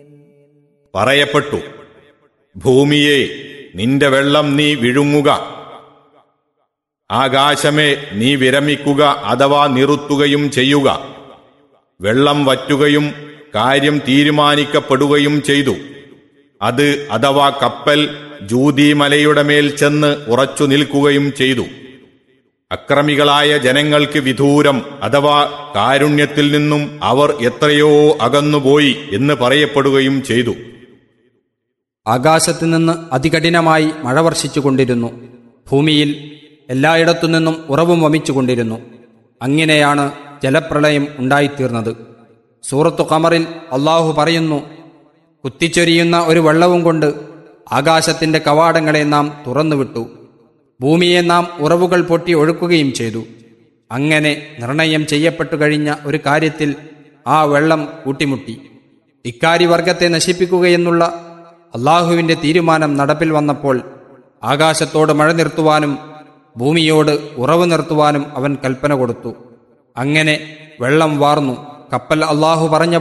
പറയപ്പെട്ടു ഭൂമിയെ നിന്റെ വെള്ളം നീ വിഴുങ്ങുക ആകാശമേ നീ വിരമിക്കുക അഥവാ നിറുത്തുകയും ചെയ്യുക വെള്ളം വറ്റുകയും കാര്യം തീരുമാനിക്കപ്പെടുകയും ചെയ്തു അത് അഥവാ കപ്പൽ ജൂതിമലയുടെ മേൽ ചെന്ന് ഉറച്ചു നിൽക്കുകയും ചെയ്തു അക്രമികളായ ജനങ്ങൾക്ക് വിദൂരം അഥവാ കാരുണ്യത്തിൽ നിന്നും അവർ എത്രയോ അകന്നുപോയി എന്ന് പറയപ്പെടുകയും ചെയ്തു ആകാശത്തു നിന്ന് അതികഠിനമായി മഴ വർഷിച്ചുകൊണ്ടിരുന്നു ഭൂമിയിൽ എല്ലായിടത്തു നിന്നും ഉറവും വമിച്ചുകൊണ്ടിരുന്നു അങ്ങനെയാണ് ജലപ്രളയം ഉണ്ടായിത്തീർന്നത് സൂറത്തു കമറിൽ അള്ളാഹു പറയുന്നു കുത്തിച്ചൊരിയുന്ന ഒരു വെള്ളവും കൊണ്ട് ആകാശത്തിന്റെ കവാടങ്ങളെ നാം തുറന്നുവിട്ടു ഭൂമിയെ നാം ഉറവുകൾ പൊട്ടി ഒഴുക്കുകയും ചെയ്തു അങ്ങനെ നിർണയം ചെയ്യപ്പെട്ടു കഴിഞ്ഞ ഒരു കാര്യത്തിൽ ആ വെള്ളം കൂട്ടിമുട്ടി ഇക്കാരിവർഗത്തെ നശിപ്പിക്കുകയെന്നുള്ള അള്ളാഹുവിന്റെ തീരുമാനം നടപ്പിൽ വന്നപ്പോൾ ആകാശത്തോട് മഴ നിർത്തുവാനും ഭൂമിയോട് ഉറവ് നിർത്തുവാനും അവൻ കൽപ്പന കൊടുത്തു അങ്ങനെ വെള്ളം വാർന്നു കപ്പൽ അള്ളാഹു പറഞ്ഞ